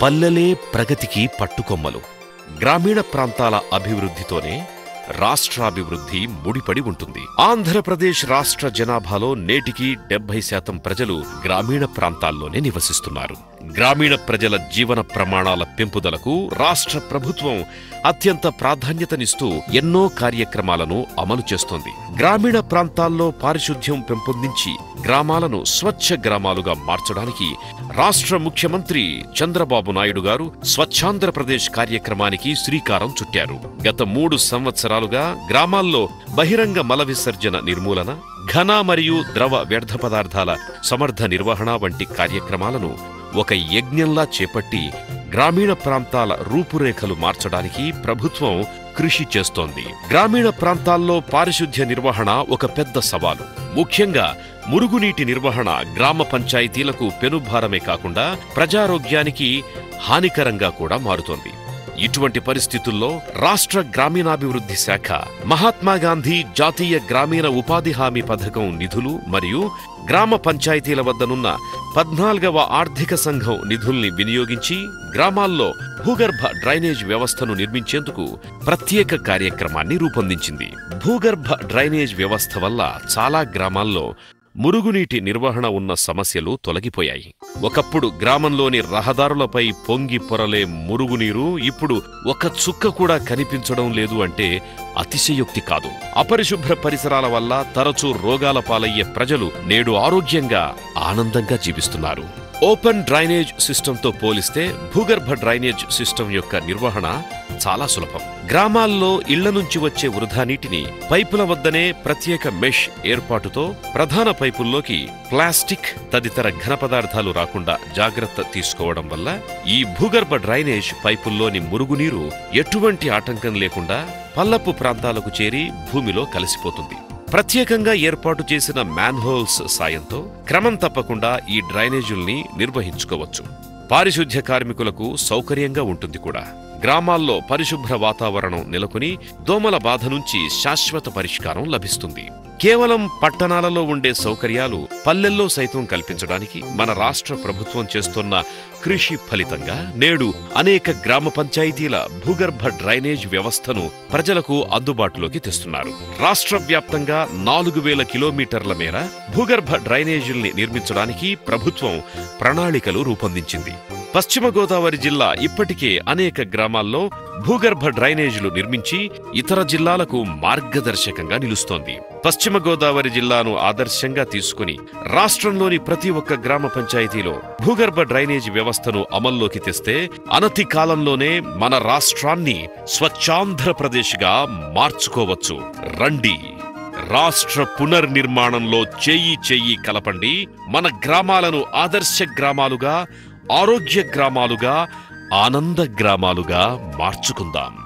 పల్లెలే ప్రగతికి పట్టుకొమ్మలు గ్రామీణ ప్రాంతాల అభివృద్ధితోనే రాష్ట్రాభివృద్ధి ముడిపడి ఉంటుంది ఆంధ్రప్రదేశ్ రాష్ట్ర జనాభాలో నేటికి డెబ్బై శాతం ప్రజలు గ్రామీణ ప్రాంతాల్లోనే నివసిస్తున్నారు గ్రామీణ ప్రజల జీవన ప్రమాణాల పెంపుదలకు రాష్ట్ర ప్రభుత్వం అత్యంత ప్రాధాన్యతనిస్తూ ఎన్నో కార్యక్రమాలను అమలు చేస్తోంది గ్రామీణ ప్రాంతాల్లో పారిశుద్ధ్యం పెంపొందించి గ్రామాలను స్వచ్ఛ గ్రామాలుగా మార్చడానికి రాష్ట్ర ముఖ్యమంత్రి చంద్రబాబు నాయుడు గారు స్వచ్ఛాంధ్రప్రదేశ్ కార్యక్రమానికి శ్రీకారం చుట్టారు గత మూడు సంవత్సరాలుగా గ్రామాల్లో బహిరంగ మల విసర్జన నిర్మూలన ఘన మరియు ద్రవ వ్యర్థ పదార్థాల సమర్థ నిర్వహణ వంటి కార్యక్రమాలను ఒక యజ్ఞంలా చేపట్టి గ్రామీణ ప్రాంతాల రూపురేఖలు మార్చడానికి ప్రభుత్వం కృషి చేస్తోంది గ్రామీణ ప్రాంతాల్లో పారిశుధ్య నిర్వహణ ఒక పెద్ద సవాలు ముఖ్యంగా మురుగునీటి నిర్వహణ గ్రామ పంచాయతీలకు పెనుభారమే కాకుండా ప్రజారోగ్యానికి హానికరంగా కూడా మారుతోంది ఇటువంటి పరిస్థితుల్లో రాష్ట్ర గ్రామీణాభివృద్ధి శాఖ మహాత్మా గాంధీ జాతీయ గ్రామీణ ఉపాధి హామీ పథకం నిధులు మరియు గ్రామ పంచాయతీల వద్దనున్న పద్నాలుగవ ఆర్థిక సంఘం నిధుల్ని వినియోగించి గ్రామాల్లో భూగర్భ డ్రైనేజ్ వ్యవస్థను నిర్మించేందుకు ప్రత్యేక కార్యక్రమాన్ని రూపొందించింది భూగర్భ డ్రైనేజ్ వ్యవస్థ వల్ల చాలా గ్రామాల్లో మురుగునీటి నిర్వహణ ఉన్న సమస్యలు తొలగిపోయాయి ఒకప్పుడు గ్రామంలోని రహదారులపై పొంగి పొరలే మురుగునీరు ఇప్పుడు ఒక చుక్క కూడా కనిపించడం లేదు అంటే అతిశయోక్తి కాదు అపరిశుభ్ర పరిసరాల వల్ల తరచూ రోగాల పాలయ్యే ప్రజలు నేడు ఆరోగ్యంగా ఆనందంగా జీవిస్తున్నారు ఓపెన్ డ్రైనేజ్ సిస్టంతో పోలిస్తే భూగర్భ డ్రైనేజ్ సిస్టం యొక్క నిర్వహణ చాలా సులభం గ్రామాల్లో ఇళ్ల నుంచి వచ్చే వృధా నీటిని పైపుల వద్దనే ప్రత్యేక మెష్ ఏర్పాటుతో ప్రధాన పైపుల్లోకి ప్లాస్టిక్ తదితర ఘన పదార్థాలు రాకుండా జాగ్రత్త తీసుకోవడం వల్ల ఈ భూగర్భ డ్రైనేజ్ పైపుల్లోని మురుగునీరు ఎటువంటి ఆటంకం లేకుండా పల్లపు ప్రాంతాలకు చేరి భూమిలో కలిసిపోతుంది ప్రత్యేకంగా ఏర్పాటు చేసిన మ్యాన్హోల్స్ సాయంతో క్రమం తప్పకుండా ఈ డ్రైనేజుల్ని నిర్వహించుకోవచ్చు పారిశుధ్య కార్మికులకు సౌకర్యంగా ఉంటుంది కూడా గ్రామాల్లో పరిశుభ్ర వాతావరణం నెలకొని దోమల బాధ నుంచి శాశ్వత పరిష్కారం లభిస్తుంది కేవలం పట్టణాలలో ఉండే సౌకర్యాలు పల్లెల్లో సైతం కల్పించడానికి మన రాష్ట్ర ప్రభుత్వం చేస్తున్న కృషి ఫలితంగా నేడు అనేక గ్రామ పంచాయతీల భూగర్భ డ్రైనేజ్ వ్యవస్థను ప్రజలకు అందుబాటులోకి తెస్తున్నారు రాష్ట్ర వ్యాప్తంగా నాలుగు వేల కిలోమీటర్ల మేర భూగర్భ డ్రైనేజీల్ని నిర్మించడానికి ప్రభుత్వం ప్రణాళికలు రూపొందించింది పశ్చిమ గోదావరి జిల్లా ఇప్పటికే అనేక గ్రామాల్లో భూగర్భ డ్రైనేజీలు నిర్మించి ఇతర జిల్లాలకు మార్గదర్శకంగా నిలుస్తోంది పశ్చిమ గోదావరి జిల్లాను ఆదర్శంగా తీసుకుని రాష్ట్రంలోని ప్రతి ఒక్క గ్రామ పంచాయతీలో భూగర్భ డ్రైనేజీ వ్యవస్థను అమల్లోకి తెస్తే అనతి కాలంలోనే మన రాష్ట్రాన్ని స్వచ్ఛాంధ్రప్రదేశ్గా మార్చుకోవచ్చు రండి రాష్ట్ర పునర్నిర్మాణంలో చెయ్యి చెయ్యి కలపండి మన గ్రామాలను ఆదర్శ గ్రామాలుగా ఆరోగ్య గ్రామాలుగా ఆనంద గ్రామాలుగా మార్చుకుందాం